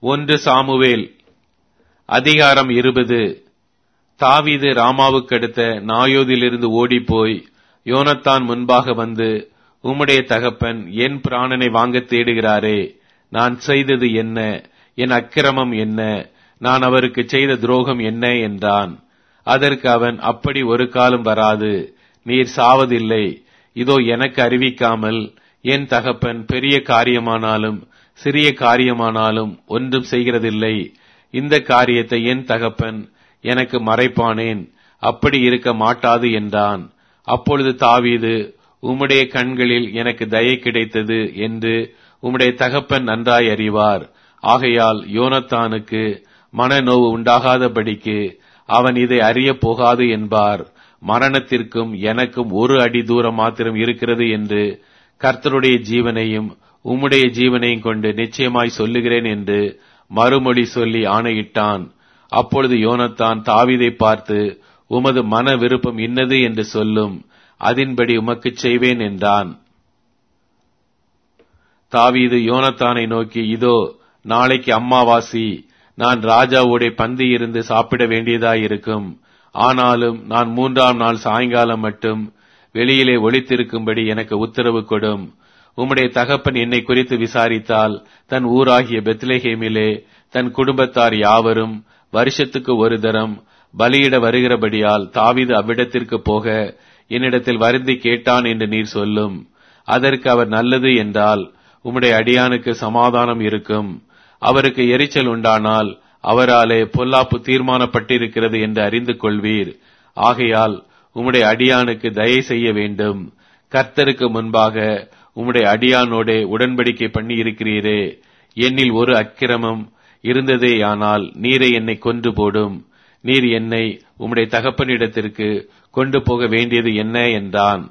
ஒன்று சாமுவேல் அதிகாரம் இருபது தாவீது ராமாவுக்கடுத்த நாயோதிலிருந்து ஓடிப்போய் யோனத்தான் முன்பாக வந்து உம்முடைய தகப்பன் என் பிராணனை வாங்கத் தேடுகிறாரே நான் செய்தது என்ன என் அக்கிரமம் என்ன நான் அவருக்கு செய்த துரோகம் என்ன என்றான் அதற்கு அவன் அப்படி ஒரு காலம் வராது நீர் சாவதில்லை இதோ எனக்கு அறிவிக்காமல் என் தகப்பன் பெரிய காரியமானாலும் சிறிய காரியமானாலும் ஒன்றும் செய்கிறதில்லை இந்த காரியத்தை என் தகப்பன் எனக்கு மறைப்பானேன் அப்படி இருக்க மாட்டாது என்றான் அப்பொழுது தாவீது உம்முடைய கண்களில் எனக்கு தயை கிடைத்தது என்று உம்முடைய தகப்பன் நன்றாய் அறிவார் ஆகையால் யோனத்தானுக்கு மனநோவு உண்டாகாதபடிக்கு அவன் இதை அறியப் போகாது என்பார் மரணத்திற்கும் எனக்கும் ஒரு அடி தூரம் மாத்திரம் இருக்கிறது என்று கர்த்தருடைய ஜீவனையும் உம்முடைய ஜீவனையும் கொண்டு நிச்சயமாய் சொல்லுகிறேன் என்று மறுமொழி சொல்லி ஆணையிட்டான் அப்பொழுது யோனத்தான் தாவீதை பார்த்து உமது மன விருப்பம் இன்னது என்று சொல்லும் அதின்படி உமக்குச் செய்வேன் என்றான் தாவீது யோனத்தானை நோக்கி இதோ நாளைக்கு அம்மாவாசி நான் ராஜாவோட பந்தி இருந்து சாப்பிட வேண்டியதாயிருக்கும் ஆனாலும் நான் மூன்றாம் நாள் சாயங்காலம் மட்டும் வெளியிலே ஒளித்திருக்கும்படி எனக்கு உத்தரவு கொடும் உம்முடைய தகப்பன் என்னை குறித்து விசாரித்தால் தன் ஊராகிய பெத்லேஹேமிலே தன் குடும்பத்தார் யாவரும் வருஷத்துக்கு ஒரு தரம் பலியிட வருகிறபடியால் தாவீது அவ்விடத்திற்கு போக என்னிடத்தில் வருந்தி கேட்டான் என்று நீர் சொல்லும் அதற்கு அவர் நல்லது என்றால் உம்முடைய அடியானுக்கு சமாதானம் இருக்கும் அவருக்கு எரிச்சல் உண்டானால் அவராலே பொல்லாப்பு தீர்மானப்பட்டிருக்கிறது என்று அறிந்து கொள்வீர் ஆகையால் உம்முடைய அடியானுக்கு தயை செய்ய வேண்டும் கர்த்தருக்கு முன்பாக உம்முடைய அடியானோடே உடன்படிக்கை பண்ணி இருக்கிறீரே என்னில் ஒரு அக்கிரமம் இருந்ததேயானால் நீரை என்னை கொன்று போடும் நீர் என்னை உம்முடைய தகப்பனிடத்திற்கு கொண்டு போக வேண்டியது என்ன என்றான்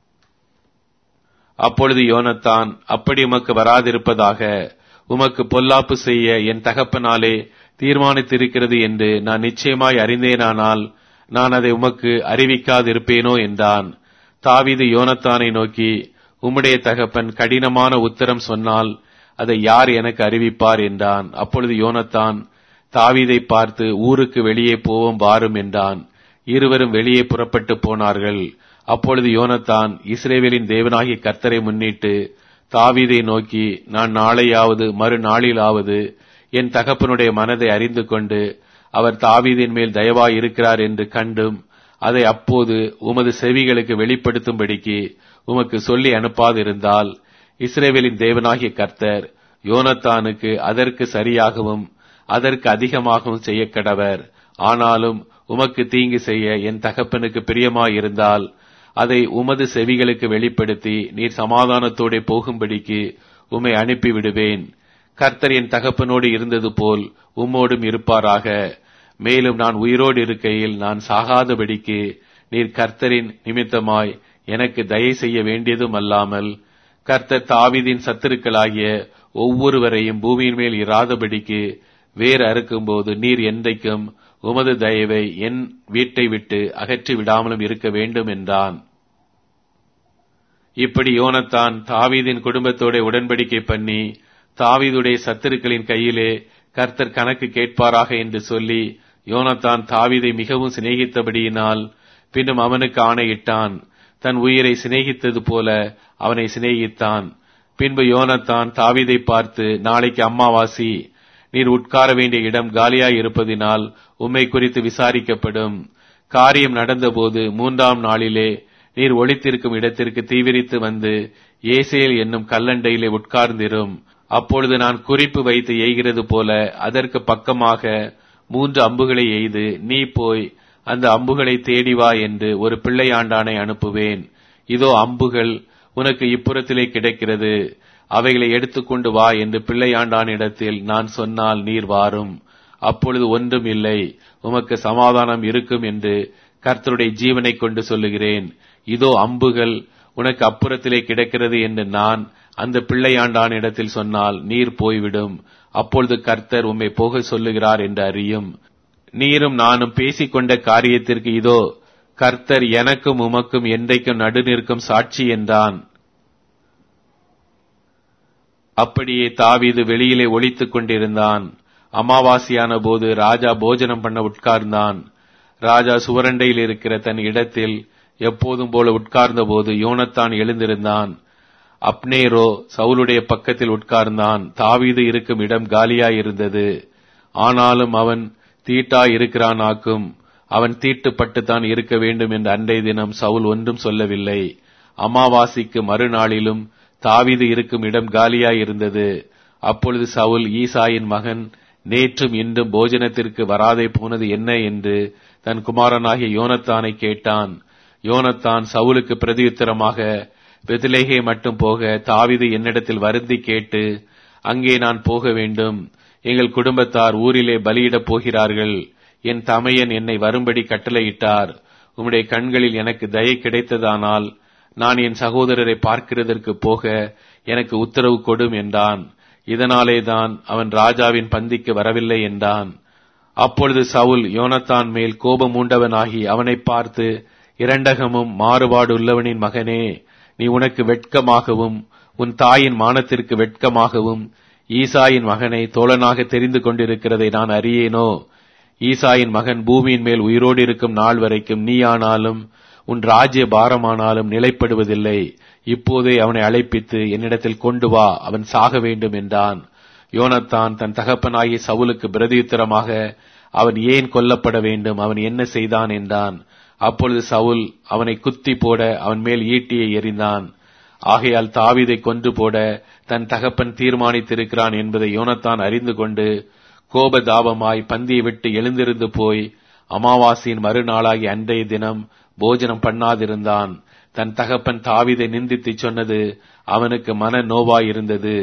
அப்பொழுது யோனத்தான் அப்படி உமக்கு வராதிருப்பதாக உமக்கு பொல்லாப்பு செய்ய என் தகப்பனாலே தீர்மானித்திருக்கிறது என்று நான் நிச்சயமாய் அறிந்தேனானால் நான் அதை உமக்கு அறிவிக்காதிருப்பேனோ என்றான் தாவீது யோனத்தானை நோக்கி உம்முடைய தகப்பன் கடினமான உத்தரம் சொன்னால் அதை யார் எனக்கு அறிவிப்பார் என்றான் அப்பொழுது யோனத்தான் தாவீதை பார்த்து ஊருக்கு வெளியே போவோம் வாரும் என்றான் இருவரும் வெளியே புறப்பட்டு போனார்கள் அப்பொழுது யோனத்தான் இஸ்ரேவேலின் தேவனாகிய கர்த்தரை முன்னிட்டு தாவீதை நோக்கி நான் நாளையாவது மறுநாளிலாவது என் தகப்பனுடைய மனதை அறிந்து கொண்டு அவர் தாவீதின் மேல் தயவாய் இருக்கிறார் என்று கண்டும் அதை அப்போது உமது செவிகளுக்கு வெளிப்படுத்தும்படிக்கு உமக்கு சொல்லி அனுப்பாதிருந்தால் இஸ்ரேவேலின் தேவனாகிய கர்த்தர் யோனத்தானுக்கு அதற்கு சரியாகவும் அதற்கு அதிகமாகவும் செய்ய கடவர் ஆனாலும் உமக்கு தீங்கு செய்ய என் தகப்பனுக்கு பிரியமாயிருந்தால் அதை உமது செவிகளுக்கு வெளிப்படுத்தி நீர் சமாதானத்தோടെ போகும்படிக்கு உம்மை அனுப்பி விடுவேன் கர்த்தர் என் தகப்பனோடு இருந்தது போல் உம்மோடும் இருப்பாராக மேலும் நான் உயிரோடு இருக்கையில் நான் சாகாதபடிக்கு நீர் கர்த்தரின் நிமித்தமாய் எனக்கு தயை செய்ய வேண்டியதும் அல்லாமல் கர்த்தர் தாவிதின் சத்துருக்களாகிய ஒவ்வொருவரையும் பூமியின் மேல் இராதபடிக்கு வேர் அறுக்கும்போது நீர் என்றைக்கும் உமது தயவை என் வீட்டை விட்டு அகற்றி விடாமலும் இருக்க வேண்டும் என்றான் இப்படி யோனத்தான் தாவீதின் குடும்பத்தோட உடன்படிக்கை பண்ணி தாவீதுடைய சத்துருக்களின் கையிலே கர்த்தர் கணக்கு கேட்பாராக என்று சொல்லி யோனத்தான் தாவீதை மிகவும் சிநேகித்தபடியினால் பின்னும் அவனுக்கு ஆணையிட்டான் தன் உயிரை சிநேகித்தது போல அவனை சிநேகித்தான் பின்பு யோனத்தான் தாவீதை பார்த்து நாளைக்கு அம்மாவாசி நீர் உட்கார வேண்டிய இடம் காலியாய் இருப்பதினால் உம்மை குறித்து விசாரிக்கப்படும் காரியம் நடந்தபோது மூன்றாம் நாளிலே நீர் ஒளித்திருக்கும் இடத்திற்கு தீவிரித்து வந்து ஏசேல் என்னும் கல்லண்டையிலே உட்கார்ந்திரும் அப்பொழுது நான் குறிப்பு வைத்து எய்கிறது போல அதற்கு பக்கமாக மூன்று அம்புகளை எய்து நீ போய் அந்த அம்புகளை தேடி வா என்று ஒரு பிள்ளையாண்டானை அனுப்புவேன் இதோ அம்புகள் உனக்கு இப்புறத்திலே கிடைக்கிறது அவைகளை எடுத்துக்கொண்டு வா என்று பிள்ளையாண்டான் இடத்தில் நான் சொன்னால் நீர் வாரும் அப்பொழுது ஒன்றும் இல்லை உமக்கு சமாதானம் இருக்கும் என்று கர்த்தருடைய ஜீவனை கொண்டு சொல்லுகிறேன் இதோ அம்புகள் உனக்கு அப்புறத்திலே கிடக்கிறது என்று நான் அந்த பிள்ளையாண்டான் இடத்தில் சொன்னால் நீர் போய்விடும் அப்பொழுது கர்த்தர் உம்மை போக சொல்லுகிறார் என்று அறியும் நீரும் நானும் பேசிக்கொண்ட காரியத்திற்கு இதோ கர்த்தர் எனக்கும் உமக்கும் என்றைக்கும் நடுநிற்கும் சாட்சி என்றான் அப்படியே தாவீது வெளியிலே ஒளித்துக் கொண்டிருந்தான் அமாவாசையான போது ராஜா போஜனம் பண்ண உட்கார்ந்தான் ராஜா சுவரண்டையில் இருக்கிற தன் இடத்தில் எப்போதும் போல உட்கார்ந்த போது யோனத்தான் எழுந்திருந்தான் அப்னேரோ சவுலுடைய பக்கத்தில் உட்கார்ந்தான் தாவீது இருக்கும் இடம் காலியாயிருந்தது ஆனாலும் அவன் தீட்டா இருக்கிறானாக்கும் அவன் தீட்டுப்பட்டுத்தான் இருக்க வேண்டும் என்று அன்றைய தினம் சவுல் ஒன்றும் சொல்லவில்லை அமாவாசைக்கு மறுநாளிலும் தாவீது இருக்கும் இடம் காலியாயிருந்தது அப்பொழுது சவுல் ஈசாயின் மகன் நேற்றும் இன்றும் போஜனத்திற்கு வராதே போனது என்ன என்று தன் குமாரனாகிய யோனத்தானை கேட்டான் யோனத்தான் சவுலுக்கு பிரதியுத்தரமாக பெதிலேகே மட்டும் போக தாவிது என்னிடத்தில் வருந்தி கேட்டு அங்கே நான் போக வேண்டும் எங்கள் குடும்பத்தார் ஊரிலே பலியிடப் போகிறார்கள் என் தமையன் என்னை வரும்படி கட்டளையிட்டார் உம்முடைய கண்களில் எனக்கு தயை கிடைத்ததானால் நான் என் சகோதரரை பார்க்கிறதற்கு போக எனக்கு உத்தரவு கொடும் என்றான் இதனாலே தான் அவன் ராஜாவின் பந்திக்கு வரவில்லை என்றான் அப்பொழுது சவுல் யோனத்தான் மேல் கோபம் உண்டவனாகி அவனை பார்த்து இரண்டகமும் மாறுபாடு உள்ளவனின் மகனே நீ உனக்கு வெட்கமாகவும் உன் தாயின் மானத்திற்கு வெட்கமாகவும் ஈசாயின் மகனை தோழனாக தெரிந்து கொண்டிருக்கிறதை நான் அறியேனோ ஈசாயின் மகன் பூமியின் மேல் உயிரோடு இருக்கும் நாள் வரைக்கும் நீயானாலும் உன் ராஜ்ய பாரமானாலும் நிலைப்படுவதில்லை இப்போதே அவனை அழைப்பித்து என்னிடத்தில் கொண்டு வா அவன் சாக வேண்டும் என்றான் யோனத்தான் தன் தகப்பனாகிய சவுலுக்கு பிரதியுத்தரமாக அவன் ஏன் கொல்லப்பட வேண்டும் அவன் என்ன செய்தான் என்றான் அப்பொழுது சவுல் அவனை குத்தி போட அவன் மேல் ஈட்டியை எறிந்தான் ஆகையால் தாவிதை கொன்று போட தன் தகப்பன் தீர்மானித்திருக்கிறான் என்பதை யோனத்தான் அறிந்து கொண்டு கோபதாபமாய் பந்தியை விட்டு எழுந்திருந்து போய் அமாவாசையின் மறுநாளாகி அன்றைய தினம் போஜனம் பண்ணாதிருந்தான் தன் தகப்பன் தாவிதை நிந்தித்து சொன்னது அவனுக்கு மன நோவாயிருந்தது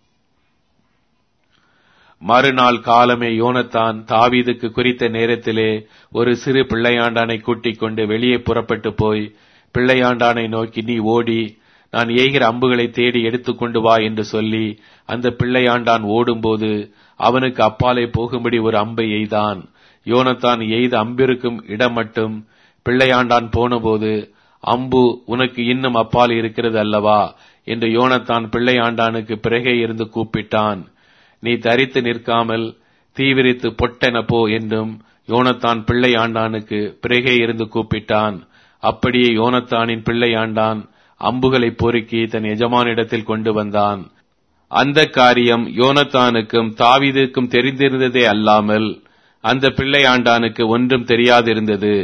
மறுநாள் காலமே யோனத்தான் தாவீதுக்கு குறித்த நேரத்திலே ஒரு சிறு பிள்ளையாண்டானை கூட்டிக் கொண்டு வெளியே புறப்பட்டு போய் பிள்ளையாண்டானை நோக்கி நீ ஓடி நான் ஏகிற அம்புகளை தேடி எடுத்துக்கொண்டு வா என்று சொல்லி அந்த பிள்ளையாண்டான் ஓடும்போது அவனுக்கு அப்பாலே போகும்படி ஒரு அம்பை எய்தான் யோனத்தான் எய்த அம்பிருக்கும் இடம் மட்டும் பிள்ளையாண்டான் போனபோது அம்பு உனக்கு இன்னும் அப்பால் இருக்கிறது அல்லவா என்று யோனத்தான் பிள்ளையாண்டானுக்கு பிறகே இருந்து கூப்பிட்டான் நீ தரித்து நிற்காமல் தீவிரித்து பொட்டென போ என்றும் யோனத்தான் பிள்ளையாண்டானுக்கு பிறகே இருந்து கூப்பிட்டான் அப்படியே யோனத்தானின் பிள்ளையாண்டான் அம்புகளை பொறுக்கி தன் எஜமானிடத்தில் கொண்டு வந்தான் அந்த காரியம் யோனத்தானுக்கும் தாவிதுக்கும் தெரிந்திருந்ததே அல்லாமல் அந்த பிள்ளையாண்டானுக்கு ஒன்றும் தெரியாதிருந்தது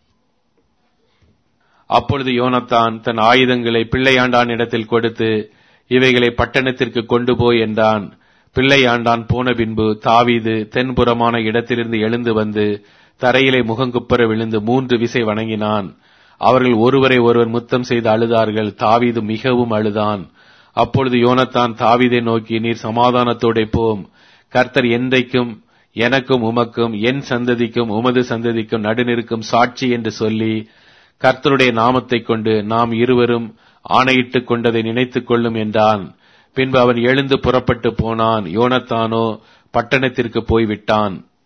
அப்பொழுது யோனத்தான் தன் ஆயுதங்களை பிள்ளையாண்டான் இடத்தில் கொடுத்து இவைகளை பட்டணத்திற்கு கொண்டு போய் என்றான் பிள்ளையாண்டான் போன பின்பு தாவீது தென்புறமான இடத்திலிருந்து எழுந்து வந்து தரையிலே முகங்குப்புற விழுந்து மூன்று விசை வணங்கினான் அவர்கள் ஒருவரை ஒருவர் முத்தம் செய்து அழுதார்கள் தாவீது மிகவும் அழுதான் அப்பொழுது யோனத்தான் தாவீதை நோக்கி நீர் சமாதானத்தோட போம் கர்த்தர் என்றைக்கும் எனக்கும் உமக்கும் என் சந்ததிக்கும் உமது சந்ததிக்கும் நடுநிற்கும் சாட்சி என்று சொல்லி கர்த்தருடைய நாமத்தைக் கொண்டு நாம் இருவரும் ஆணையிட்டுக் கொண்டதை நினைத்துக் கொள்ளும் என்றான் பின்பு அவன் எழுந்து புறப்பட்டு போனான் யோனத்தானோ பட்டணத்திற்கு போய்விட்டான்